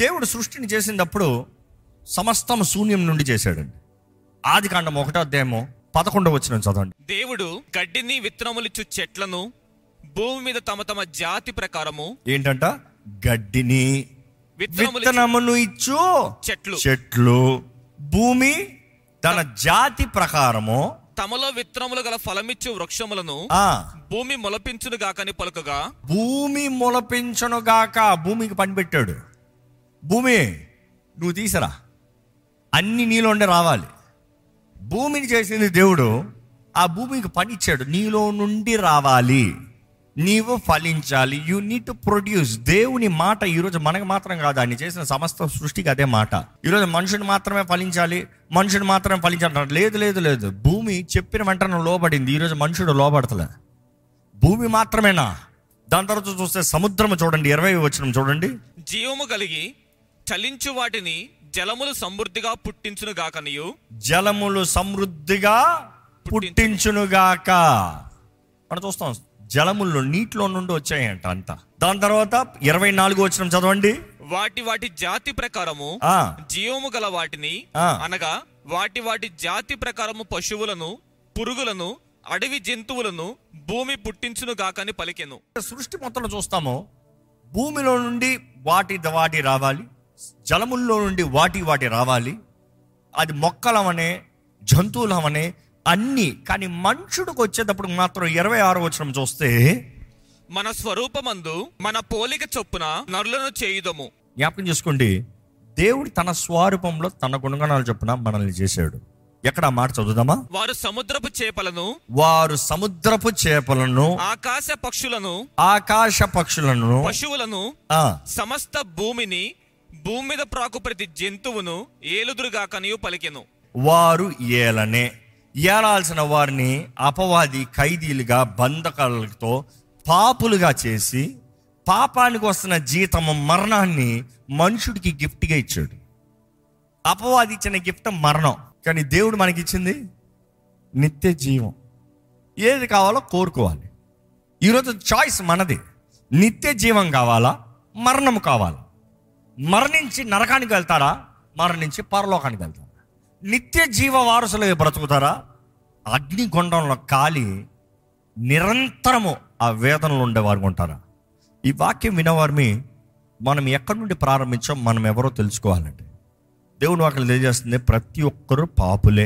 దేవుడు సృష్టిని చేసినప్పుడు సమస్తం శూన్యం నుండి చేశాడండి ఆది కాండం ఒకటో అధ్యాయము పదకొండవ వచ్చిన చదవండి దేవుడు గడ్డిని విత్తనములిచ్చు చెట్లను భూమి మీద తమ తమ జాతి ప్రకారము ఏంటంట గడ్డిని విత్తనములు విత్తనమును ఇచ్చు చెట్లు చెట్లు భూమి తన జాతి ప్రకారము తమలో విత్తనములు గల ఫలమిచ్చు వృక్షములను ఆ భూమి మొలపించును గాకని పలుకగా భూమి మొలపించనుగాక భూమికి పని పెట్టాడు భూమి నువ్వు తీసరా అన్ని నీలోండే రావాలి భూమిని చేసింది దేవుడు ఆ భూమికి పని ఇచ్చాడు నీలో నుండి రావాలి నీవు ఫలించాలి యు నీడ్ టు ప్రొడ్యూస్ దేవుని మాట ఈరోజు మనకు మాత్రం కాదు ఆయన చేసిన సమస్త సృష్టికి అదే మాట ఈరోజు మనుషుని మాత్రమే ఫలించాలి మనుషుని మాత్రమే ఫలించాలి అంటారు. లేదు లేదు లేదు భూమి చెప్పిన వెంటనే లోబడింది ఈరోజు మనుషుడు లోబడతలే భూమి మాత్రమేనా దాని తర్వాత చూస్తే సముద్రము చూడండి ఇరవై వచ్చిన చూడండి జీవము కలిగి చలించు వాటిని జలములు సమృద్ధిగా పుట్టించును గాకనియు జలములు సమృద్ధిగా పుట్టించునుగాక మనం చూస్తాం జలముల్లో నీటిలో నుండి వచ్చాయంట అంత దాని తర్వాత ఇరవై నాలుగు వచ్చిన చదవండి వాటి వాటి జాతి ప్రకారము ఆ జీవము గల వాటిని ఆ. అనగా వాటి వాటి జాతి ప్రకారము పశువులను పురుగులను అడవి జంతువులను భూమి పుట్టించును గాకని పలికెను సృష్టి మొత్తంలో చూస్తాము భూమిలో నుండి వాటి వాటి రావాలి జలముల్లో నుండి వాటి వాటి రావాలి అది మొక్కలమనే జంతువులమనే అన్ని కానీ మనుషుడికి వచ్చేటప్పుడు మాత్రం ఇరవై ఆరు వచ్చిన చూస్తే మన స్వరూపమందు మన పోలిక చొప్పున నరులను చేయుదము జ్ఞాపకం చేసుకోండి దేవుడు తన స్వరూపంలో తన గుణగణాలు చొప్పున మనల్ని చేశాడు ఎక్కడ ఆ మాట చదువుదామా వారు సముద్రపు చేపలను వారు సముద్రపు చేపలను ఆకాశ పక్షులను ఆకాశ పక్షులను పశువులను ఆ, సమస్త భూమిని భూమి మీద ప్రాకు ప్రతి జంతువును ఏలుదురుగాకనియు పలికెను వారు ఏలనే ఏలాల్సిన వారిని అపవాది ఖైదీలుగా బంధకాలతో పాపులుగా చేసి పాపానికి వస్తున్న జీతము మరణాన్ని మనుషుడికి గిఫ్ట్గా ఇచ్చాడు అపవాది ఇచ్చిన గిఫ్ట్ మరణం కానీ దేవుడు మనకి ఇచ్చింది నిత్య జీవం ఏది కావాలో కోరుకోవాలి ఈరోజు చాయిస్ మనది నిత్య జీవం కావాలా మరణం కావాలా మరణించి నరకానికి వెళ్తారా మరణించి పరలోకానికి వెళ్తారా నిత్య జీవ వారసులుగా బ్రతుకుతారా అగ్నిగుండంలో కాలి నిరంతరము ఆ వేదనలు ఉండేవారు ఉంటారా ఈ వాక్యం వినేవారిని మనం ఎక్కడి నుండి ప్రారంభించాం మనం ఎవరో తెలుసుకోవాలండి దేవుని వాక్యం తెలియజేస్తుంది ప్రతి ఒక్కరూ పాపులే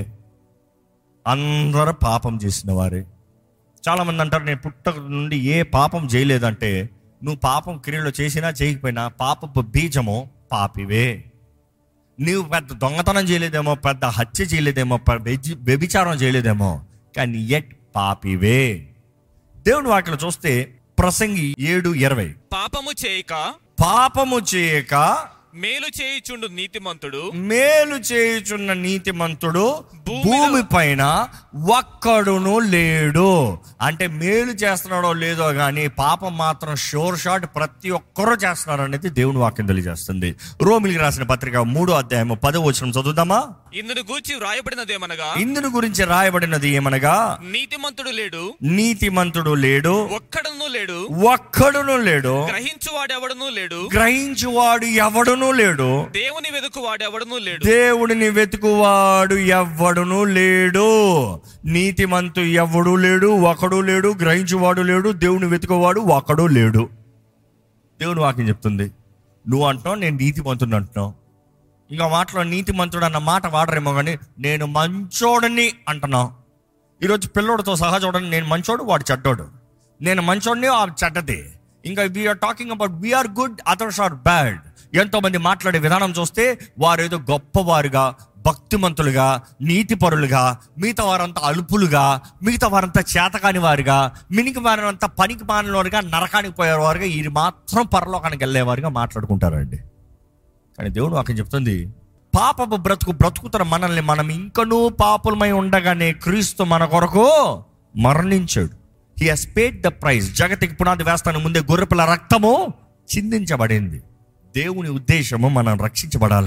అందరూ పాపం చేసిన వారే చాలామంది అంటారు నేను పుట్టక నుండి ఏ పాపం చేయలేదంటే నువ్వు పాపం క్రియలు చేసినా చేయకపోయినా పాపపు బీజము పాపివే నీవు పెద్ద దొంగతనం చేయలేదేమో పెద్ద హత్య చేయలేదేమో పెద్ద వ్యభి- వ్యభిచారం చేయలేదేమో కానీ ఎట్ పాపివే దేవుని వాక్యలో చూస్తే ప్రసంగి ఏడు ఇరవై పాపము చేయక పాపము చేయక మేలు చేయుచుండు నీతిమంతుడు మేలు చేయుచున్న నీతిమంతుడు భూమిలో- భూమి పైన ఒక్కడును లేడు అంటే మేలు చేస్తున్నాడో లేదో కానీ పాపం మాత్రం షోర్ షాట్ ప్రతి ఒక్కరూ చేస్తున్నారు అనేది దేవుని వాక్యం తెలియజేస్తుంది రోమిలికి రాసిన పత్రిక మూడో అధ్యాయము పదో వచనం చదువుదామా ఇందును గూర్చి వ్రాయబడినదేమనగా ఇందుని గురించి రాయబడినది ఏమనగా నీతిమంతుడు లేడు నీతిమంతుడు లేడు ఒక్కడను లేడు ఒక్కడును లేడు గ్రహించువాడెవడనూ లేడు గ్రహించువాడు ఎవడునూ లేడు దేవుని వెదుకువాడెవడనూ లేడు దేవుడిని వెతుకువాడు ఎవ్వడును లేడు నీతిమంతు ఎవడు లేడు ఒకడు లేడు గ్రహించువాడు లేడు దేవుని వెతుకువాడు ఒకడు లేడు దేవుని వాక్యం చెప్తుంది నువ్వు అంటున్నావు నేను నీతిమంతుడు అంటున్నావు ఇంకా మాటలో నీతిమంతుడు అన్న మాట వాడరేమో కానీ నేను మంచోడని అంటున్నావు ఈరోజు పిల్లోడితో సహా చూడండి నేను మంచోడు వాడు చెడ్డోడు నేను మంచోడిని ఆ చెడ్డది ఇంకా we are talking about we are good others are bad ఎంతో మంది మాట్లాడే విధానం చూస్తే వారు ఏదో గొప్పవారుగా భక్తిమంతులుగా నీతిపరులుగా మిగతా వారంతా అలుపులుగా మిగతా వారంతా చేతకాని వారుగా మినికి వారంతా పనికి మానినవారుగా నరకానికి పోయేవారుగా ఇది మాత్రం పరలోకానికి వెళ్ళేవారుగా మాట్లాడుకుంటారండి కానీ దేవుడు అక్కడ చెప్తుంది పాపపు బ్రతుకు బ్రతుకుతున్న మనల్ని మనం ఇంకనూ పాపులమై ఉండగానే క్రీస్తు మన కొరకు మరణించాడు he has paid the prize జగతికి పునాది వేస్తాను ముందే గొర్రెపిల్ల రక్తము చిందించబడింది దేవుని ఉద్దేశము మనం రక్షించబడాలని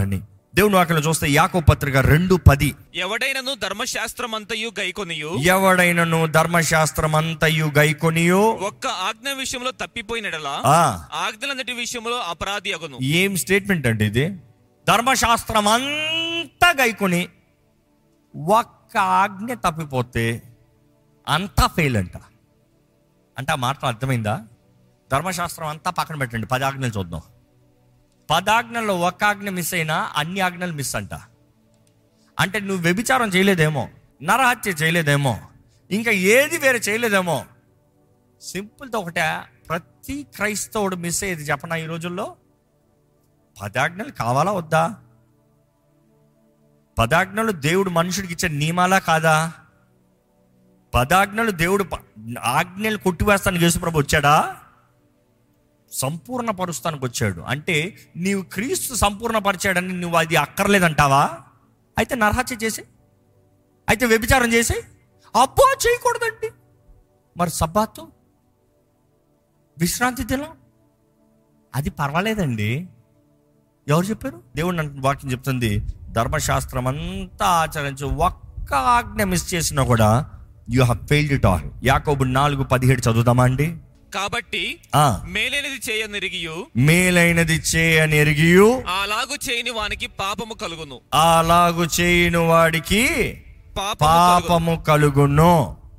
దేవుని వాక్యం చూస్తే యాకో పత్రిక రెండు పది ఎవడైనను ధర్మశాస్త్రమంతయు గైకొనియు ఎవడైనను ధర్మశాస్త్రం అంతయు గైకొనియో ఒక్క ఆజ్ఞ విషయంలో తప్పిపోయినడలా ఆ, ఆజ్ఞలన్నిటి విషయంలో అపరాధి అగును ఏం స్టేట్మెంట్ అండి ఇది ధర్మశాస్త్రం అంతా గైకొని ఒక్క ఆజ్ఞ తప్పిపోతే అంతా ఫెయిల్ అంట అంటే ఆ మాట అర్థమైందా ధర్మశాస్త్రం అంతా పక్కన పెట్టండి పది ఆజ్ఞలు చూద్దాం పదాజ్ఞల్లో ఒక్క ఆజ్ఞ మిస్ అయినా అన్ని ఆజ్ఞలు మిస్ అంట అంటే నువ్వు వ్యభిచారం చేయలేదేమో నరహత్య చేయలేదేమో ఇంకా ఏది వేరే చేయలేదేమో సింపుల్తో ఒకటే ప్రతి క్రైస్తవుడు మిస్ అయ్యేది చెప్పనా ఈ రోజుల్లో పదాజ్ఞలు కావాలా వద్దా పదాజ్ఞలు దేవుడు మనుషుడికి ఇచ్చే నియమాలా కాదా పదాజ్ఞలు దేవుడు ప- ఆజ్ఞలు కొట్టివేస్తానికి యేసుప్రభు వచ్చాడా సంపూర్ణపరుస్తానికి వచ్చాడు అంటే నీవు క్రీస్తు సంపూర్ణపరిచాడని నువ్వు అది అక్కర్లేదంటావా అయితే నరహత్య చేసి అయితే వ్యభిచారం చేసి అబ్బో చేయకూడదండి మరి సబ్బాతు విశ్రాంతి దినం అది పర్వాలేదండి ఎవరు చెప్పారు దేవుడు నన్ను వాక్యం చెప్తుంది ధర్మశాస్త్రం అంతా ఆచరించి ఒక్క ఆజ్ఞ మిస్ చేసినా కూడా you have failed it all యాకోబు నాలుగు పదిహేడు చదువుదామా అండి కాబట్టి ఆ మేలేనిది చేయనిరిగియు మేలైనది చేయని ఎరిగియు అలాగు చేయని వానికి పాపము కలుగును అలాగు చేయని వాడికి పాపము కలుగును. పాపము కలుగును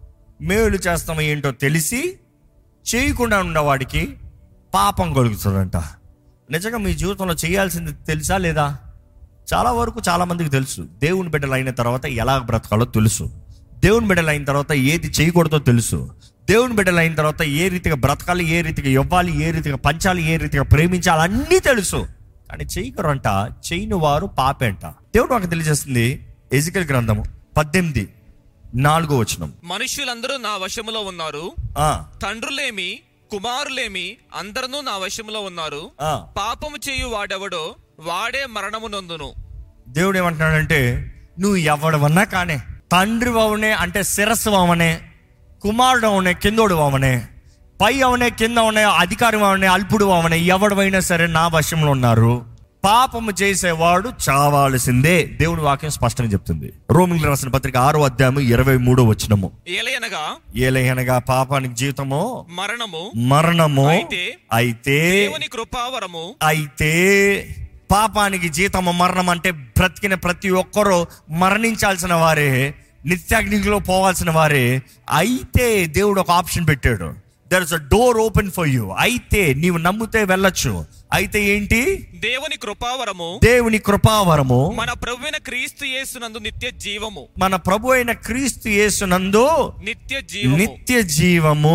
మేలు చేస్తాము ఏంటో తెలిసి చేయకుండా ఉన్నవాడికి పాపం కలుగుతుందంట నిజంగా మీ జీవితంలో చేయాల్సింది తెలుసా లేదా చాలా వరకు చాలా మందికి తెలుసు దేవుని బిడ్డలు అయిన తర్వాత ఎలా బ్రతకాలో తెలుసు దేవుని బిడ్డలు అయిన తర్వాత ఏది చేయకూడదో తెలుసు దేవుని బిడ్డలు అయిన తర్వాత ఏ రీతిగా బ్రతకాలి ఏ రీతిగా ఇవ్వాలి ఏ రీతిగా పంచాలి ఏ రీతిగా ప్రేమించాలి అన్నీ తెలుసు కానీ చేయకరంట చేయని వారు పాపే అంట దేవుడు మాకు తెలియజేస్తుంది ఎజికల్ గ్రంథము పద్దెనిమిది నాలుగో వచనం మనుష్యులందరూ నా వశములో ఉన్నారు ఆ, తండ్రులేమి కుమారులేమి అందరూ నా వశములో ఉన్నారు ఆ. పాపము చేయు వాడెవడో వాడే మరణము నొందును దేవుడు ఏమంటున్నాడంటే నువ్వు ఎవడవన్నా కానే తండ్రి అవనే అంటే శిరస్సు అవనే కుమారుడు అవనే కిందోడు అవనే పై అవనే కింద అవనే అధికారి అవనే అల్పుడు అవనే ఎవడవైనా సరే నా వశంలో ఉన్నారు పాపము చేసేవాడు చావాల్సిందే దేవుని వాక్యం స్పష్టంగా చెప్తుంది రోమింగ్ రాసిన పత్రిక ఆరో అధ్యాయము ఇరవై మూడో వచ్చినము ఏలయనగా ఏలయనగా పాపానికి జీతము మరణము మరణము అయితే అయితే దేవుని కృపావరము అయితే పాపానికి జీతము మరణం అంటే బ్రతికిన ప్రతి ఒక్కరూ మరణించాల్సిన వారే నిత్యాగ్నిలో పోవాల్సిన వారే అయితే దేవుడు ఒక ఆప్షన్ పెట్టాడు there is a door open for you అయితే నీవు నమ్మితే వెళ్ళొచ్చు అయితే ఏంటి దేవుని కృపావరము దేవుని కృపావరము మన ప్రభువైన క్రీస్తు యేసునందు నిత్య జీవము మన ప్రభు అయిన క్రీస్తు యేసునందు నిత్య జీవము నిత్య జీవము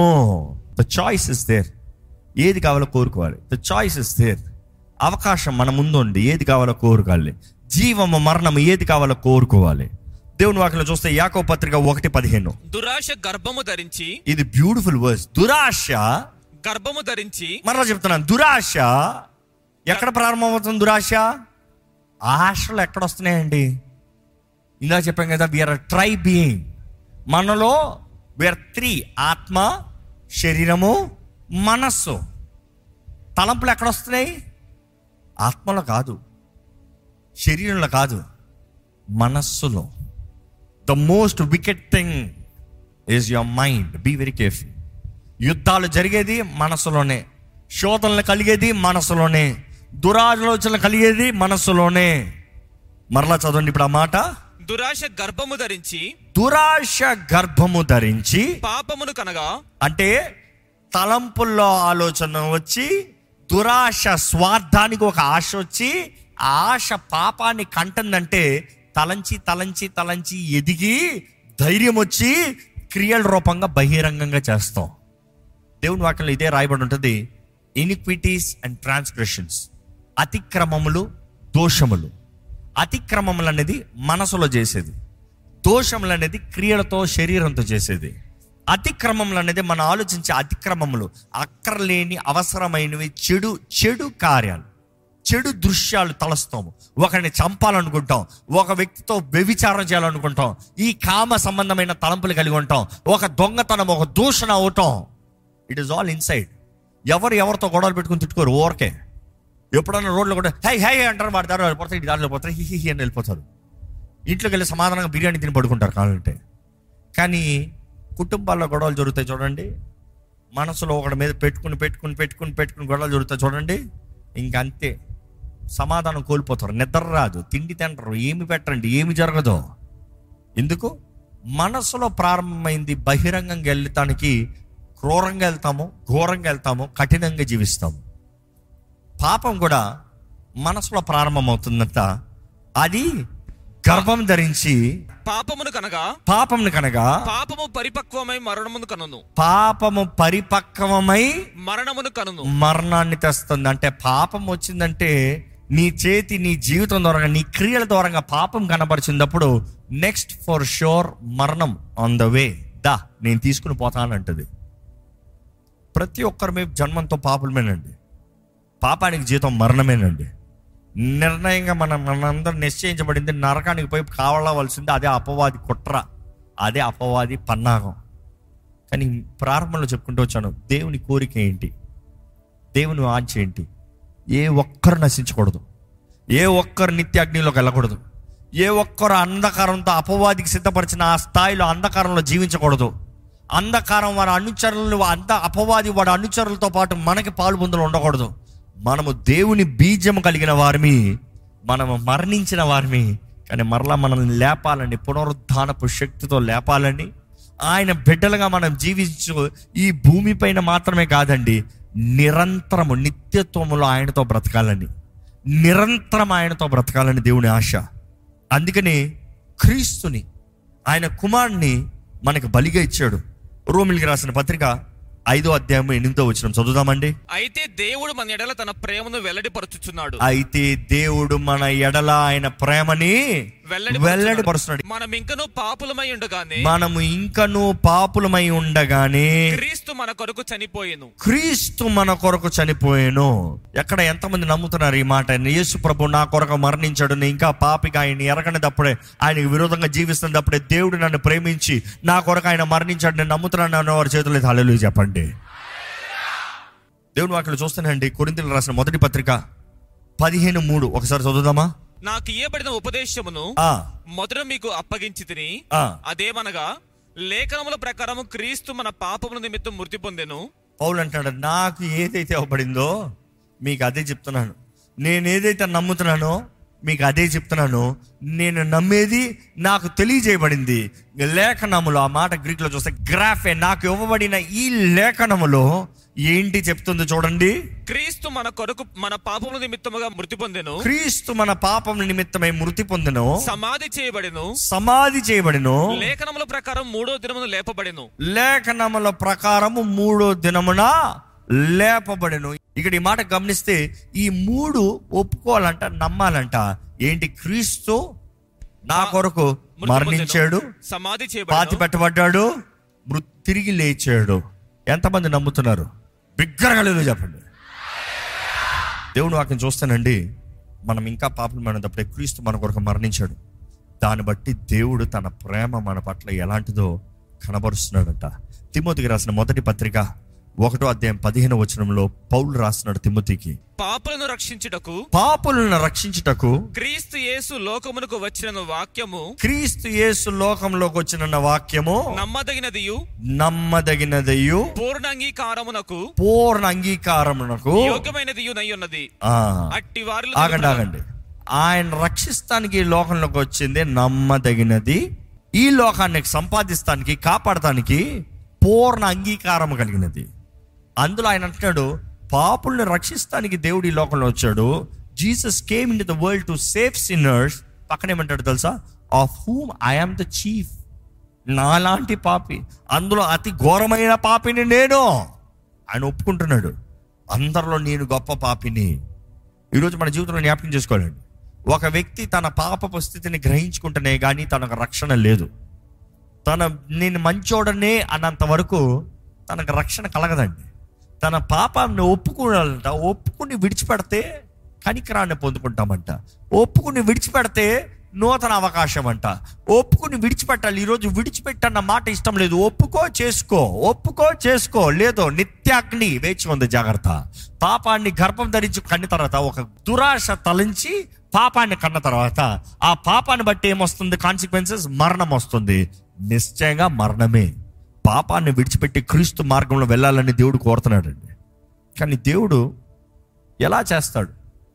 ద చాయిస్ ఇస్ దేర్ ఏది కావాలో కోరుకోవాలి ద చాయిస్ ఇస్ దేర్ అవకాశం మన ముందు ఉంది ఏది కావాలో కోరుకోవాలి జీవము మరణము ఏది కావాలో కోరుకోవాలి దేవుని వాక్యంలో చూస్తే యాకో పత్రిక ఒకటి పదిహేను దురాశ గర్భము ధరించి ఇది బ్యూటిఫుల్ వర్స్ దురాశ గర్భము ధరించి మరలా చెప్తున్నాను దురాశ ఎక్కడ ప్రారంభమవుతుంది దురాశ ఆశలు ఎక్కడ వస్తున్నాయండి ఇందాక చెప్పాం కదా వీఆర్ ట్రై బీయింగ్ మనలో వీఆర్ త్రీ ఆత్మ శరీరము మనస్సు తలంపులు ఎక్కడ వస్తున్నాయి ఆత్మలో కాదు శరీరంలో కాదు మనస్సులో the most wicked thing is your mind be very careful యుద్ధాలు జరిగేది మనసులోనే శోధనలు కలిగేది మనసులోనే దురాలోచనలు కలిగేది మనసులోనే మరలా చదవండి ఇప్పుడు ఆ మాట దురాశ గర్భము ధరించి దురాశ గర్భము ధరించి పాపమును కనగా అంటే తలంపుల్లో ఆలోచన వచ్చి దురాశ స్వార్థానికి ఒక ఆశ వచ్చి ఆ ఆశ పాపాన్ని కంటుందంటే తలంచి తలంచి తలంచి ఎదిగి ధైర్యం వచ్చి క్రియల రూపంగా బహిరంగంగా చేస్తాం దేవుని వాక్యంలో ఇదే రాయబడి ఉంటుంది ఇనిక్విటీస్ అండ్ ట్రాన్స్గ్రెషన్స్ అతిక్రమములు దోషములు అతిక్రమములు అనేది మనసులో చేసేది దోషములు అనేది క్రియలతో శరీరంతో చేసేది అతిక్రమములు అనేది మనం ఆలోచించే అతిక్రమములు అక్కర్లేని అవసరమైనవి చెడు చెడు కార్యాలు చెడు దృశ్యాలు తలస్తాము ఒకరిని చంపాలనుకుంటాం ఒక వ్యక్తితో వ్యభిచారం చేయాలనుకుంటాం ఈ కామ సంబంధమైన తలంపులు కలిగి ఉంటాం ఒక దొంగతనం ఒక దూషణ అవటం ఇట్ ఈస్ ఆల్ ఇన్సైడ్ ఎవరు ఎవరితో గొడవలు పెట్టుకుని తిట్టుకోరు ఓరకే ఎప్పుడన్నా రోడ్లో కూడా హై హై అంటారు వాడి దారిలో పోతారు ఇటు దారిలో పోతారు హి హి హి అని వెళ్ళిపోతారు ఇంట్లోకి వెళ్ళి సమాధానంగా బిర్యానీ తిని పడుకుంటారు కావాలంటే కానీ కుటుంబాల్లో గొడవలు జరుగుతాయి చూడండి మనసులో ఒకటి మీద పెట్టుకుని పెట్టుకుని పెట్టుకుని పెట్టుకుని గొడవలు జరుగుతాయి చూడండి ఇంకంతే సమాధానం కోల్పోతారు నిద్ర రాదు తిండి తింటారు ఏమి పెట్టండి ఏమి జరగదు ఎందుకు మనసులో ప్రారంభమైంది బహిరంగంగా వెళ్ళటానికి క్రూరంగా వెళ్తాము ఘోరంగా వెళ్తాము కఠినంగా జీవిస్తాము పాపం కూడా మనసులో ప్రారంభమవుతుందంట అది గర్భం ధరించి పాపమును కనగా పాపంని కనగా పాపము పరిపక్వమై మరణమును కనును పాపము పరిపక్వమై మరణమును కనును మరణాన్ని తెస్తుంది అంటే పాపం వచ్చిందంటే నీ చేతి నీ జీవితం ద్వారా నీ క్రియల ద్వారా పాపం కనబరిచినప్పుడు నెక్స్ట్ ఫర్ షూర్ మరణం ఆన్ ద వే దా నేను తీసుకుని పోతానంటది ప్రతి ఒక్కరి మీద జన్మంతో పాపులమేనండి పాపానికి జీతం మరణమేనండి నిర్ణయంగా మనం మనందరం నిశ్చయించబడింది నరకానికి పోయి కావలవలసింది అదే అపవాది కుట్ర అదే అపవాది పన్నాగం కానీ ప్రారంభంలో చెప్పుకుంటూ వచ్చాను దేవుని కోరిక ఏంటి దేవుని ఆంచ ఏంటి ఏ ఒక్కరు నశించకూడదు ఏ ఒక్కరు నిత్య అగ్నిలోకి వెళ్ళకూడదు ఏ ఒక్కరు అంధకారంతో అపవాదికి సిద్ధపరిచిన ఆ స్థాయిలో అంధకారంలో జీవించకూడదు అంధకారం వారి అనుచరులు అంత అపవాది వాడి అనుచరులతో పాటు మనకి పాలు పొందులు ఉండకూడదు మనము దేవుని బీజం కలిగిన వారిమి మనము మరణించిన వారిమి కానీ మరలా మనల్ని లేపాలని పునరుద్ధానపు శక్తితో లేపాలని ఆయన బిడ్డలుగా మనం జీవించు ఈ భూమిపైన మాత్రమే కాదండి నిరంతరము నిత్యత్వములో ఆయనతో బ్రతకాలని నిరంతరం ఆయనతో బ్రతకాలని దేవుని ఆశ అందుకని క్రీస్తుని ఆయన కుమారుని మనకు బలిగా ఇచ్చాడు రోమిలికి రాసిన పత్రిక ఐదో అధ్యాయం ఎనిమిదో వచ్చిన చదువుదామండి అయితే దేవుడు మన ఎడల తన ప్రేమను వెల్లడిపరచుచున్నాడు అయితే దేవుడు మన ఎడల ఆయన ప్రేమని వెల్లడిపరుస్తున్నాడు మనం ఇంకను పాపులమై ఉండగానే మనము ఇంకను పాపులమై ఉండగానే క్రీస్తు మన కొరకు చనిపోయేను క్రీస్తు మన కొరకు చనిపోయాను ఎక్కడ ఎంతమంది నమ్ముతున్నారు ఈ మాట యేసు ప్రభు నా కొరకు మరణించాడు నేను ఇంకా పాపిగా ఆయన ఎరగనిదప్పుడే ఆయనకు విరోధంగా జీవిస్తున్నప్పుడే దేవుడు నన్ను ప్రేమించి నా కొరకు ఆయన మరణించాడు నేను నమ్ముతున్నాను అన్న వారి చేతులు హల్లెలూయా చెప్పండి దేవుని వాక్యలు చూస్తానండి కొరింతలు రాసిన మొదటి పత్రిక పదిహేను మూడు ఒకసారి చదువుదామా నాకు ఇయ్యబడిన ఉపదేశమును ఆ మొదట మీకు అప్పగించి తిని ఆ అదేమనగా లేఖనముల ప్రకారము క్రీస్తు మన పాపముల నిమిత్తం మృతి పొందెను పౌలు అంటాడు నాకు ఏదైతే అవ్వబడిందో మీకు అదే చెప్తున్నాను నేను ఏదైతే నమ్ముతున్నానో మీకు అదే చెప్తున్నాను నేను నమ్మేది నాకు తెలియజేయబడింది లేఖనములో ఆ మాట గ్రీక్లో చూస్తే గ్రాఫే నాకు ఇవ్వబడిన ఈ లేఖనములో ఏంటి చెప్తుంది చూడండి క్రీస్తు మన కొరకు మన పాపముల నిమిత్తముగా మృతి పొందెను క్రీస్తు మన పాపం నిమిత్తమై మృతి పొందెను సమాధి చేయబడెను సమాధి చేయబడిను లేఖనముల ప్రకారం మూడో దినమును లేపబడెను లేఖనముల ప్రకారము మూడో దినమున లేపబడెను ఇక్కడ ఈ మాట గమనిస్తే ఈ మూడు ఒప్పుకోవాలంట నమ్మాలంట ఏంటి క్రీస్తు నా కొరకు మృతి మరణించాడు పొందెను, సమాధి పాతి చేయబడెను పెట్టబడ్డాడు మృ- తిరిగి లేచాడు ఎంతమంది నమ్ముతున్నారు బిగ్గరగా లేదు చెప్పండి దేవుని వాక్యం చూస్తానండి మనం ఇంకా పాపమైనప్పుడే క్రీస్తు మన కొరకు మరణించాడు దాన్ని బట్టి దేవుడు తన ప్రేమ మన పట్ల ఎలాంటిదో కనబరుస్తున్నాడంట తిమోతికి రాసిన మొదటి పత్రిక ఒకటో అధ్యాయం పదిహేను వచనంలో పౌలు రాస్తున్నాడు తిమోతికి పాపులను రక్షించుటకు పాపులను రక్షించుటకు క్రీస్తు యేసు లోకమునకు వచ్చిన వాక్యము క్రీస్తు యేసు లోకంలోకి వచ్చిన వాక్యము నమ్మదగినదియు నమ్మదగినదయు పూర్ణ అంగీకారమునకు పూర్ణ అంగీకారమునకు యోగ్యమైనదియు నై ఉన్నది ఆ, అట్టి వారిలో ఆగండి ఆగండి ఆయన రక్షిస్తానికి ఈ లోకంలోకి వచ్చింది నమ్మదగినది ఈ లోకాన్ని సంపాదిస్తానికి కాపాడటానికి పూర్ణ అంగీకారం కలిగినది అందులో ఆయన అంటున్నాడు పాపుల్ని రక్షిస్తానికి దేవుడు ఈ లోకంలో వచ్చాడు Jesus came in the world to save sinners పక్కన ఏమంటాడు తెలుసా of whom I'm the chief నాలాంటి పాపి అందులో అతి ఘోరమైన పాపిని నేను ఆయన ఒప్పుకుంటున్నాడు అందరిలో నేను గొప్ప పాపిని ఈరోజు మన జీవితంలో జ్ఞాపకం చేసుకోవాలండి ఒక వ్యక్తి తన పాపపు స్థితిని గ్రహించుకుంటేనే కానీ తనకు రక్షణ లేదు తన నేను మంచోడనే అన్నంత వరకు తనకు రక్షణ కలగదండి తన పాపాన్ని ఒప్పుకోవాలంట ఒప్పుకుని విడిచిపెడితే కనికరాన్ని పొందుకుంటామంట ఒప్పుకుని విడిచిపెడితే నూతన అవకాశం అంట ఒప్పుకుని విడిచిపెట్టాలి ఈరోజు విడిచిపెట్టన్న మాట ఇష్టం లేదు ఒప్పుకో చేసుకో ఒప్పుకో చేసుకో లేదో నిత్యాగ్ని వేచి ఉంది జాగ్రత్త పాపాన్ని గర్భం ధరించి కన్న తర్వాత ఒక దురాశ తలంచి పాపాన్ని కన్న తర్వాత ఆ పాపాన్ని బట్టి ఏమొస్తుంది కాన్సిక్వెన్సెస్ మరణం వస్తుంది నిశ్చయంగా మరణమే పాపాన్ని విడిచిపెట్టి క్రీస్తు మార్గంలో వెళ్ళాలని దేవుడు కోరుతున్నాడండి కానీ దేవుడు ఎలా చేస్తాడు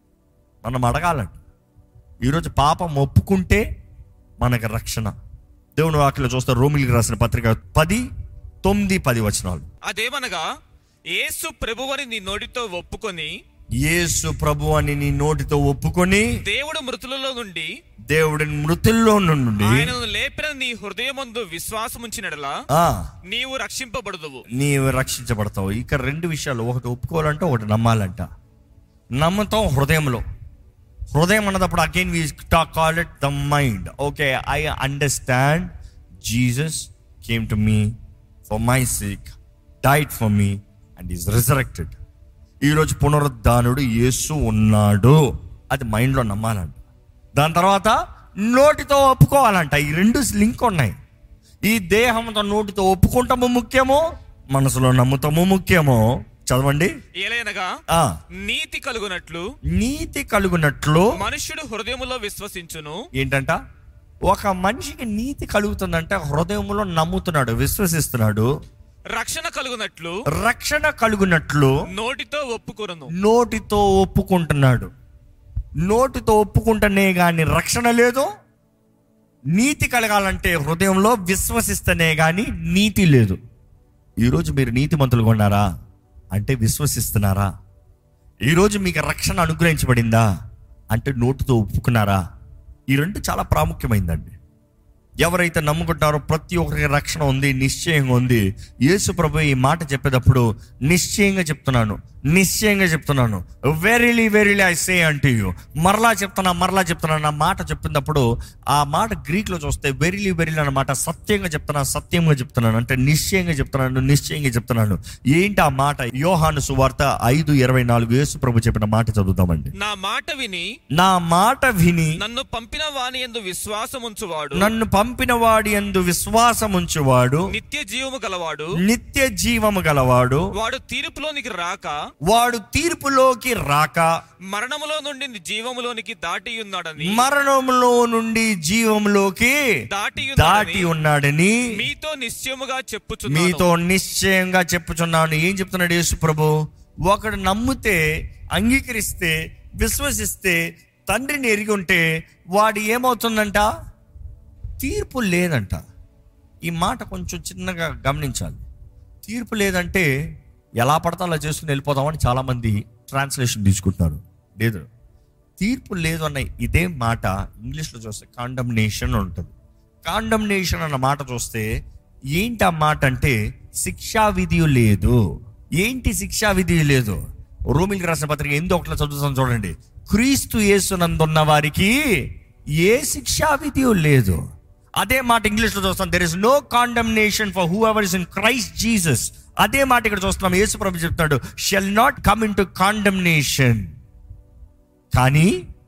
మనం అడగాలండి ఈరోజు పాపం ఒప్పుకుంటే మనకి రక్షణ దేవుని వాక్యలో చూస్తే రోమిలికి రాసిన పత్రిక పది తొమ్మిది పది వచనాలు అదేమనగా యేసు ప్రభువని నీ నోటితో ఒప్పుకొని యేసు ప్రభు అని నీ నోటితో ఒప్పుకొని దేవుడు మృతులలో నుండి దేవుడిని మృతుల్లో నుండి ఆయనను లేపిన నీ హృదయమందు విశ్వాసముంచినడలా ఆ, నీవు రక్షింపబడదువు నీవు రక్షించబడతావు ఇక రెండు విషయాలు ఒకటి ఒప్పుకోవాలంటే ఒకటి నమ్మాలంట నమ్మటం హృదయంలో హృదయం అన్నదప్పుడు again we talk call it the mind okay I understand Jesus came to me for my sake died for me and is resurrected ఈరోజు పునరుద్ధానుడు యేసు ఉన్నాడు అది మైండ్లో నమ్మాలంట దాని తర్వాత నోటితో ఒప్పుకోవాలంట ఈ రెండు లింక్ ఉన్నాయి ఈ దేహంతో నోటితో ఒప్పుకుంటాము ముఖ్యమో మనసులో నమ్ముతాము ముఖ్యమో చదవండి ఏలైనగా ఆ నీతి కలుగునట్లు నీతి కలుగునట్లు మనుష్యుడు హృదయములో విశ్వసించును ఏంటంట ఒక మనిషికి నీతి కలుగుతుందంటే హృదయంలో నమ్ముతున్నాడు విశ్వసిస్తున్నాడు రక్షణ కలుగునట్లు రక్షణ కలుగునట్లు నోటితో ఒప్పుకొనును నోటితో ఒప్పుకుంటున్నాడు నోటితో ఒప్పుకుంటేనే గాని రక్షణ లేదు నీతి కలగాలంటే హృదయంలో విశ్వసిస్తేనే గాని నీతి లేదు ఈరోజు మీరు నీతిమంతులు కొన్నారా అంటే విశ్వసిస్తున్నారా ఈరోజు మీకు రక్షణ అనుగ్రహించబడిందా అంటే నోటితో ఒప్పుకున్నారా ఈ రెండు చాలా ప్రాముఖ్యమైందండి ఎవరైతే నమ్ముకుంటారో ప్రతి ఒక్కరికి రక్షణ ఉంది నిశ్చయంగా ఉంది యేసు ప్రభు ఈ మాట చెప్పేటప్పుడు నిశ్చయంగా చెప్తున్నాను నిశ్చయంగా చెప్తున్నాను వెరీలీ వెరీలీ ఐ సే అంటే యూ మరలా చెప్తున్నా మరలా చెప్తున్నాను నా మాట చెప్పినప్పుడు ఆ మాట గ్రీక్లో చూస్తే వెరీలీ వెరీలీ అన్న మాట సత్యంగా చెప్తున్నాను సత్యంగా చెప్తున్నాను అంటే నిశ్చయంగా చెప్తున్నాను నిశ్చయంగా చెప్తున్నాను ఏంటి ఆ మాట యోహాను సువార్త ఐదు ఇరవై నాలుగు యేసు ప్రభు చెప్పిన మాట చదువుతామండి నా మాట విని నా మాట విని నన్ను పంపిన వాని ఎందు విశ్వాసముంచువాడు నన్ను పంపిన వాడి యందు విశ్వాసముంచువాడు నిత్య జీవము గలవాడు నిత్య జీవము గలవాడు వాడు తీర్పులోనికి రాక వాడు తీర్పులోకి రాక మరణములో నుండి జీవములోనికి దాటి ఉన్నాడని మరణంలో నుండి జీవంలోకి దాటి దాటి ఉన్నాడని ఉన్నాడని మీతో నిశ్చయముగా చెప్పుచున్నాను మీతో నిశ్చయంగా చెప్పుచున్నాను ఏం చెప్తున్నాడు యేసు ప్రభు ఒకడు నమ్మితే అంగీకరిస్తే విశ్వసిస్తే తండ్రిని ఎరిగి ఉంటే వాడు ఏమవుతుందంట తీర్పు లేదంట ఈ మాట కొంచెం చిన్నగా గమనించాలి తీర్పు లేదంటే ఎలా పడతా అలా చేసుకుని వెళ్ళిపోతామని చాలామంది ట్రాన్స్లేషన్ తీసుకుంటున్నారు లేదు తీర్పు లేదు అన్న ఇదే మాట ఇంగ్లీష్లో చూస్తే కాండమ్నేషన్ ఉంటుంది కాండమ్నేషన్ అన్న మాట చూస్తే ఏంటి ఆ మాట అంటే శిక్షా విధి లేదు ఏంటి శిక్షా విధి లేదు రోమిల్కి రాసిన పత్రిక ఎందు ఒకటి చదువుతాం చూడండి క్రీస్తు యేసునందున్న వారికి ఏ శిక్షా విధి లేదు అదే మాట ఇంగ్లీష్ లో చూస్తాం there is no condemnation for whoever is in Christ Jesus అదే మాట ఇక్కడ చూస్తున్నాం యేసు ప్రభు చెప్తున్నాడు shall not come into condemnation కానీ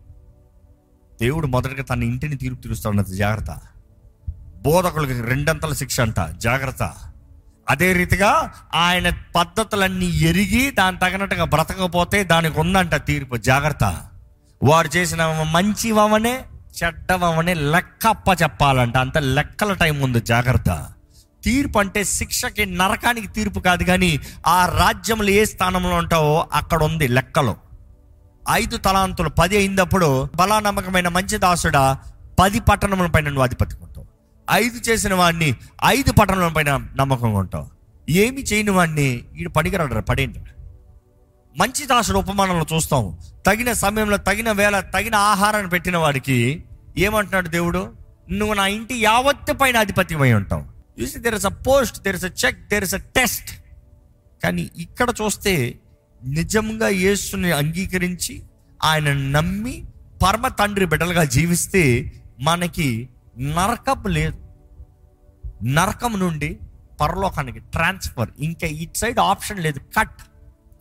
దేవుడు మొదటగా తన ఇంటిని తీర్పు తీరుస్తాడు జాగ్రత్త బోధకులకి రెండంతల శిక్ష అంట జాగ్రత్త అదే రీతిగా ఆయన పద్ధతులన్నీ ఎరిగి దాని తగినట్టుగా బ్రతకపోతే దానికి ఉందంట తీర్పు జాగ్రత్త వారు చేసిన మంచివమనే చెడ్డవమనే లెక్క అప్ప చెప్పాలంట అంత లెక్కల టైం ఉంది జాగ్రత్త తీర్పు అంటే శిక్షకి నరకానికి తీర్పు కాదు కానీ ఆ రాజ్యంలో ఏ స్థానంలో ఉంటావో అక్కడ ఉంది లెక్కలో ఐదు తలాంతులు పది అయినప్పుడు బలా నమ్మకమైన మంచి దాసుడా పది పట్టణముల పైన నువ్వు అధిపతి ఉంటావు ఐదు చేసిన వాడిని ఐదు పట్టణముల పైన నమ్మకంగా ఉంటావు ఏమి చేయని వాడిని ఈడు పనికిరాడు పడేంటి మంచి దాసుడు ఉపమానంలో చూస్తాం తగిన సమయంలో తగిన వేళ తగిన ఆహారాన్ని పెట్టిన వాడికి ఏమంటున్నాడు దేవుడు నువ్వు నా ఇంటి యావత్తు పైన అధిపతివై ఉంటావు చూసి there is a post there is a check there is a test కానీ ఇక్కడ చూస్తే నిజంగా యేసుని అంగీకరించి ఆయన నమ్మి పరమ తండ్రి బిడ్డలుగా జీవిస్తే మనకి నరకపు లేదు నరకం నుండి పరలోకానికి ట్రాన్స్ఫర్ ఇంకా ఇట్ సైడ్ ఆప్షన్ లేదు కట్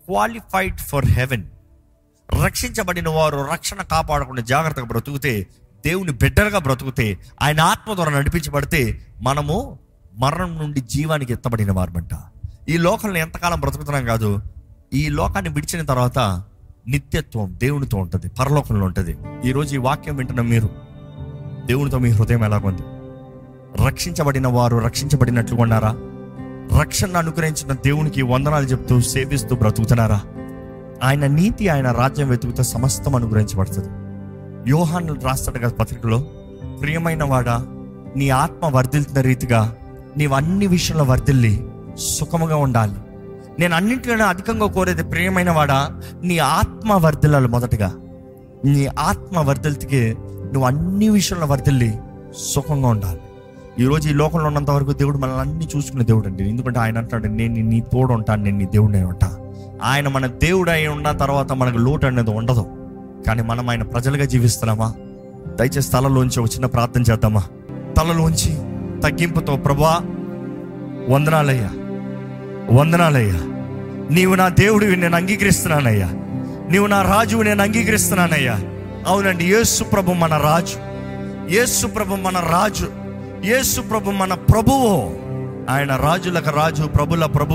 క్వాలిఫైడ్ ఫర్ హెవెన్ రక్షించబడిన వారు రక్షణ కాపాడకుండా జాగ్రత్తగా బ్రతుకుతే దేవుని బిడ్డలుగా బ్రతుకుతే ఆయన ఆత్మ ద్వారా నడిపించబడితే మనము మరణం నుండి జీవానికి ఎత్తబడిన వారమంట ఈ లోకంలో ఎంతకాలం బ్రతుకుతున్నాం కాదు ఈ లోకాన్ని విడిచిన తర్వాత నిత్యత్వం దేవునితో ఉంటుంది పరలోకంలో ఉంటుంది ఈరోజు ఈ వాక్యం వింటున్న మీరు దేవునితో మీ హృదయం ఎలాగుంది రక్షించబడిన వారు రక్షించబడినట్లుగా ఉన్నారా రక్షణ అనుగ్రహించిన దేవునికి వందనాలు చెప్తూ సేవిస్తూ బ్రతుకుతున్నారా ఆయన నీతి ఆయన రాజ్యం వెతుకుతే సమస్తం అనుగ్రహించబడుతుంది యోహాను రాస్తాడు కదా పత్రికలో ప్రియమైన వాడా నీ ఆత్మ వర్ధిల్తున్న రీతిగా నీవు అన్ని విషయంలో వర్ధిల్లి సుఖముగా ఉండాలి నేను అన్నింటిలోనే అధికంగా కోరేది ప్రియమైన వాడా నీ ఆత్మ వర్ధిల్లాలి మొదటగా నీ ఆత్మ వర్ధిల్తికి నువ్వు అన్ని విషయంలో వర్ధిల్లి సుఖంగా ఉండాలి ఈరోజు ఈ లోకంలో ఉన్నంత వరకు దేవుడు మనల్ని అన్ని చూసుకునే దేవుడు అండి ఎందుకంటే ఆయన అంటాడు నేను నీ తోడు ఉంటాను నేను నీ దేవుడినే ఉంటా ఆయన మన దేవుడు అయి ఉన్న తర్వాత మనకు లోటు అనేది ఉండదు కానీ మనం ఆయన ప్రజలుగా జీవిస్తున్నామా దయచేసి తలలోంచి ఒక చిన్న ప్రార్థన చేద్దామా తలలోంచి తగ్గింపుతో ప్రభా వందనాలయ్యా వందనాలయ్యా నీవు నా దేవుడివి నేను అంగీకరిస్తున్నానయ్యా నీవు నా రాజువు నేను అంగీకరిస్తున్నానయ్యా అవునండి యేసు ప్రభు మన రాజు యేసు ప్రభు మన రాజు యేసు ప్రభు మన ప్రభువు ఆయన రాజులకు రాజు ప్రభుల ప్రభు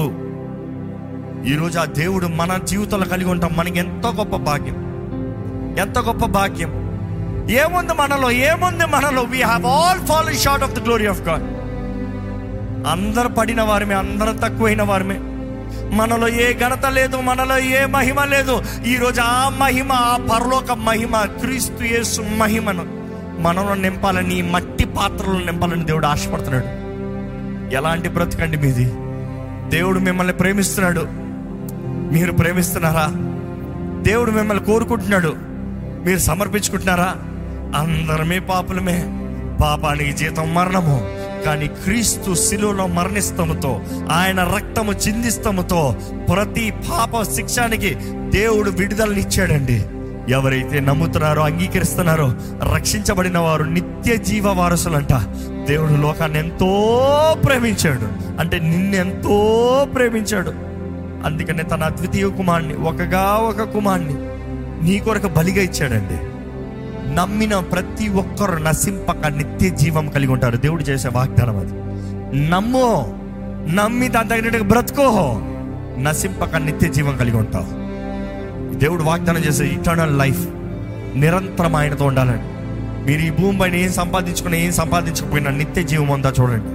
ఈరోజు ఆ దేవుడు మన జీవితంలో కలిగి ఉంటాం మనకి ఎంతో గొప్ప భాగ్యం ఎంత గొప్ప భాగ్యం ఏముంది మనలో ఏముంది మనలో we have all fallen short of the glory of God అందరు పడిన వారమే అందరూ తక్కువైన వారమే మనలో ఏ ఘనత లేదు మనలో ఏ మహిమ లేదు ఈరోజు ఆ మహిమ ఆ పరలోక మహిమ క్రీస్తు యేసు మహిమను మనలో నింపాలని ఈ మట్టి పాత్రలో నింపాలని దేవుడు ఆశపడుతున్నాడు ఎలాంటి బ్రతకండి మీది దేవుడు మిమ్మల్ని ప్రేమిస్తున్నాడు మీరు ప్రేమిస్తున్నారా దేవుడు మిమ్మల్ని కోరుకుంటున్నాడు మీరు సమర్పించుకుంటున్నారా అందరమే పాపులమే పాపానికి జీతం మరణము కానీ క్రీస్తు శిలువలో మరణిస్తముతో ఆయన రక్తము చిందిస్తముతో ప్రతి పాప శిక్షానికి దేవుడు విడుదలనిచ్చాడండి ఎవరైతే నమ్ముతున్నారో అంగీకరిస్తున్నారో రక్షించబడిన వారు నిత్య జీవ వారసులంట దేవుడు లోకాన్ని ఎంతో ప్రేమించాడు అంటే నిన్నెంతో ప్రేమించాడు అందుకనే తన అద్వితీయ కుమార్ని ఒకగా ఒక కుమార్ని నీ కొరకు బలిగా ఇచ్చాడండి నమ్మిన ప్రతి ఒక్కరు నశింపక నిత్య జీవం కలిగి ఉంటారు దేవుడు చేసే వాగ్దానం అది నమ్ము నమ్మి దాని తగినట్టుగా బ్రతుకో నశింపక నిత్య జీవం కలిగి ఉంటావు దేవుడు వాగ్దానం చేసే ఇటర్నల్ లైఫ్ నిరంతరం ఆయనతో ఉండాలండి మీరు ఈ భూమి పైన ఏం సంపాదించుకుని ఏం సంపాదించకపోయినా నిత్య జీవం ఉందా చూడండి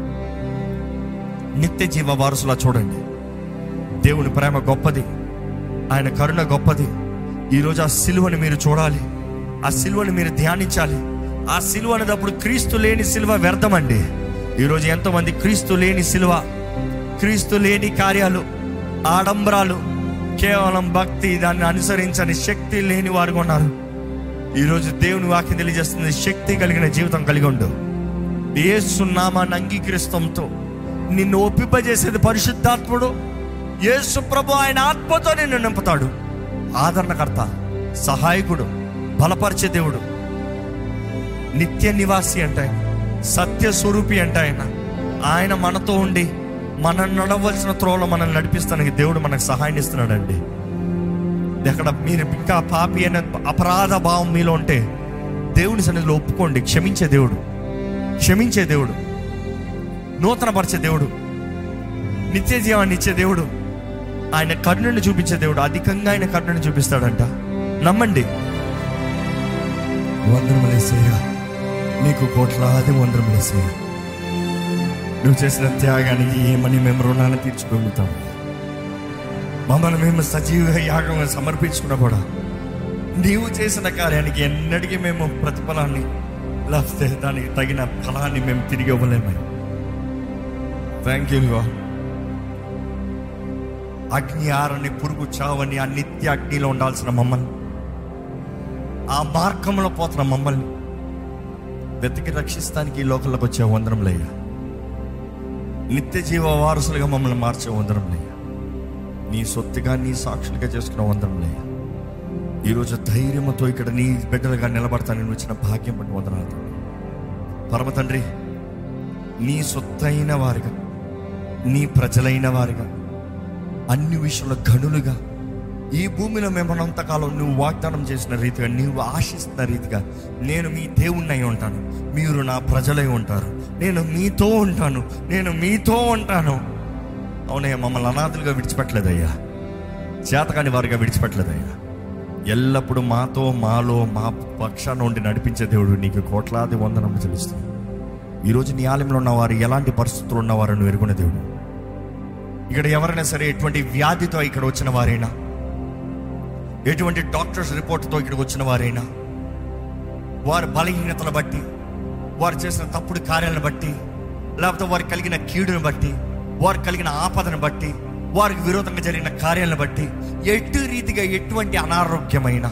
నిత్య జీవ వారసులా చూడండి దేవుని ప్రేమ గొప్పది ఆయన కరుణ గొప్పది ఈరోజు ఆ సిలువని మీరు చూడాలి ఆ సిలువని మీరు ధ్యానించాలి ఆ సిలువ అనేటప్పుడు క్రీస్తు లేని సిలువ వ్యర్థమండి ఈరోజు ఎంతోమంది క్రీస్తు లేని సిలువ క్రీస్తు లేని కార్యాలు ఆడంబరాలు కేవలం భక్తి దాన్ని అనుసరించని శక్తి లేని వారుగా ఉన్నారు ఈరోజు దేవుని వాక్యం తెలియజేస్తుంది శక్తి కలిగిన జీవితం కలిగి ఉండు యేసు నామాన్ని అంగీకరిస్తంతో నిన్ను ఒప్పింపజేసేది పరిశుద్ధాత్ముడు యేసు ప్రభు ఆయన ఆత్మతో నిన్ను నింపుతాడు ఆదరణకర్త సహాయకుడు బలపరిచే దేవుడు నిత్య నివాసి అంటే ఆయన సత్య స్వరూపి అంటే ఆయన ఆయన మనతో ఉండి మనం నడవలసిన త్రోవలో మనల్ని నడిపిస్తానికి దేవుడు మనకు సహాయం ఇస్తున్నాడండి ఎక్కడ మీరు ఇంకా పాపి అనే అపరాధ భావం మీలో ఉంటే దేవుని సన్నిధిలో ఒప్పుకోండి క్షమించే దేవుడు క్షమించే దేవుడు నూతనపరిచే దేవుడు నిత్య జీవాన్ని ఇచ్చే దేవుడు ఆయన కరుణను చూపించే దేవుడు అధికంగా ఆయన కరుణను చూపిస్తాడంట నమ్మండి వందరములేసేయ నీకు కోట్లాది వందరములేసేయ నువ్వు చేసిన త్యాగానికి ఏమని మేము రుణాన్ని తీర్చుకోగలుగుతాం మమ్మల్ని మేము సజీవ యాగంగా సమర్పించుకున్నా కూడా నీవు చేసిన కార్యానికి ఎన్నటికీ మేము ప్రతిఫలాన్ని లేకపోతే దానికి తగిన ఫలాన్ని మేము తిరిగి ఇవ్వలేము థ్యాంక్ యూ అగ్ని ఆరని పురుగు చావని ఆ నిత్య అగ్నిలో ఉండాల్సిన మమ్మల్ని ఆ మార్గంలో పోతున్న మమ్మల్ని వెతికి రక్షిస్తానికి ఈ లోకంలోకి వచ్చే వందరంలయ్యా నిత్య జీవ వారసులుగా మమ్మల్ని మార్చే వందరంలయ్యా నీ సొత్తుగా నీ సాక్షులుగా చేసుకున్న వందరంలయ్యా ఈరోజు ధైర్యంతో ఇక్కడ నీ బిడ్డలుగా నిలబడతానని వచ్చిన భాగ్యం బట్టి వందనాలు తండ్రి. పరమ తండ్రి నీ సొత్తైన వారిగా నీ ప్రజలైన వారిగా అన్ని విషయంలో గనులుగా ఈ భూమిలో మేమనంతకాలం నువ్వు వాగ్దానం చేసిన రీతిగా నువ్వు ఆశిస్తున్న రీతిగా నేను మీ దేవుణ్ణి ఉంటాను మీరు నా ప్రజలై ఉంటారు నేను మీతో ఉంటాను నేను మీతో ఉంటాను అవునయ్య మమ్మల్ని అనాథులుగా విడిచిపెట్టలేదయ్యా చేతకాని వారిగా విడిచిపెట్టలేదయ్యా ఎల్లప్పుడూ మాతో మాలో మా పక్షాన ఉండి నడిపించే దేవుడు నీకు కోట్లాది వందనమ్మ చెల్లిస్తుంది ఈరోజు నీ ఆలయంలో ఉన్నవారు ఎలాంటి పరిస్థితులు ఉన్నవారు నువ్వు ఎరుగున్న దేవుడు ఇక్కడ ఎవరైనా సరే ఎటువంటి వ్యాధితో ఇక్కడ వచ్చిన వారైనా ఎటువంటి డాక్టర్స్ రిపోర్ట్తో ఇక్కడికి వచ్చిన వారైనా వారి బలహీనతలు బట్టి వారు చేసిన తప్పుడు కార్యాలను బట్టి లేకపోతే వారికి కలిగిన కీడును బట్టి వారికి కలిగిన ఆపదను బట్టి వారికి విరోధంగా జరిగిన కార్యాలను బట్టి ఎటు రీతిగా ఎటువంటి అనారోగ్యమైన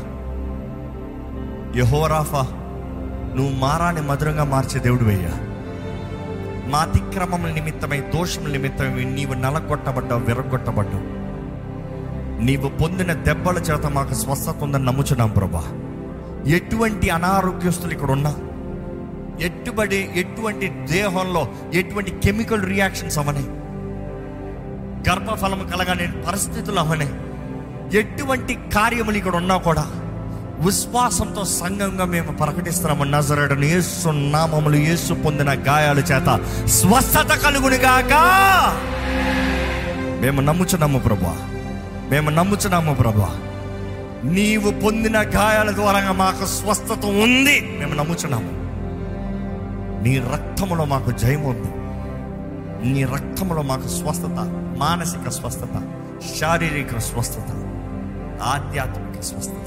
యహోరాఫా నువ్వు మారాన్ని మధురంగా మార్చే దేవుడు అయ్యా మా అతిక్రమముల నిమిత్తమై దోషముల నిమిత్తమై నీవు నలగొట్టబడ్డావు విరగొట్టబడ్డావు నీవు పొందిన దెబ్బల చేత మాకు స్వస్థత ఉందని నమ్ముచున్నాం ప్రభా ఎటువంటి అనారోగ్యస్తులు ఇక్కడ ఉన్నా ఎట్టుబడి ఎటువంటి దేహంలో ఎటువంటి కెమికల్ రియాక్షన్స్ అవని గర్భఫలం కలగని పరిస్థితులు అవని ఎటువంటి కార్యములు ఇక్కడ ఉన్నా కూడా విశ్వాసంతో సంఘంగా మేము ప్రకటిస్తున్నాము నజరడను యేసు నామములు యేసు పొందిన గాయాల చేత స్వస్థత కలుగునిగాక మేము నమ్ముచున్నాము ప్రభా మేము నమ్ముచున్నాము ప్రభా నీవు పొందిన గాయాల ద్వారా మాకు స్వస్థత ఉంది మేము నమ్ముచున్నాము నీ రక్తములో మాకు జయం ఉంది నీ రక్తములో మాకు స్వస్థత మానసిక స్వస్థత శారీరక స్వస్థత ఆధ్యాత్మిక స్వస్థత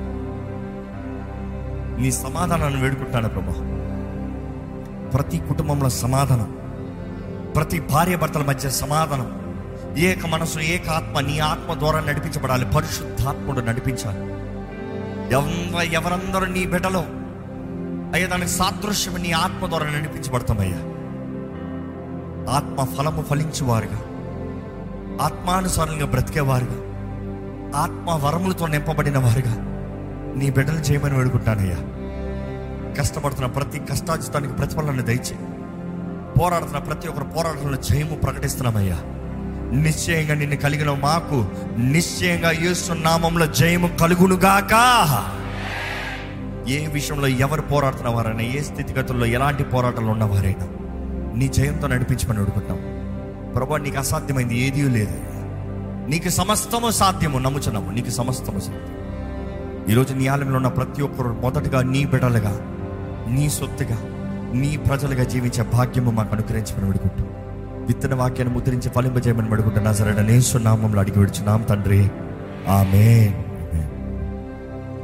నీ సమాధానాన్ని వేడుకుంటాను ప్రభా ప్రతి కుటుంబంలో సమాధానం ప్రతి భార్య భర్తల మధ్య సమాధానం ఏక మనసు ఏక ఆత్మ నీ ఆత్మ ద్వారా నడిపించబడాలి పరిశుద్ధాత్ముడు నడిపించాలి ఎవ ఎవరందరూ నీ బిడ్డలో అయ్యా దానికి సాదృశ్యం నీ ఆత్మ ద్వారా నడిపించబడతామయ్యా ఆత్మ ఫలము ఫలించువారుగా ఆత్మానుసారంగా బ్రతికేవారుగా ఆత్మ వరములతో నింపబడిన వారుగా నీ బిడ్డలు చేయమని వేడుకుంటానయ్యా కష్టపడుతున్న ప్రతి కష్టాజితానికి ప్రతిఫలన దయచే పోరాడుతున్న ప్రతి ఒక్కరు పోరాటంలో జయము ప్రకటిస్తున్నామయ్యా నిశ్చయంగా నిన్ను కలిగిన మాకు నిశ్చయంగా యేసు నామంలో జయము కలుగునుగాక ఏ విషయంలో ఎవరు పోరాడుతున్న వారైనా ఏ స్థితిగతుల్లో ఎలాంటి పోరాటాలు ఉన్నవారైనా నీ జయంతో నడిపించమని అడుగుతాం ప్రభా నీకు అసాధ్యమైంది ఏదీ లేదు నీకు సమస్తము సాధ్యము నమ్ముచున్నాము నీకు సమస్తము సాధ్యం ఈరోజు నీ ఆలయంలో ఉన్న ప్రతి ఒక్కరు మొదటగా నీ బిడ్డలుగా నీ సొత్తుగా నీ ప్రజలుగా జీవించే భాగ్యము మాకు అనుగ్రహించమని వేడుకుంటాం విత్తన వాక్యాన్ని ముద్రించి ఫలింపజేయమని వేడుకుంటున్నా సరే నేసు నామంలో అడిగి విడుచున్నాం తండ్రి ఆమెన్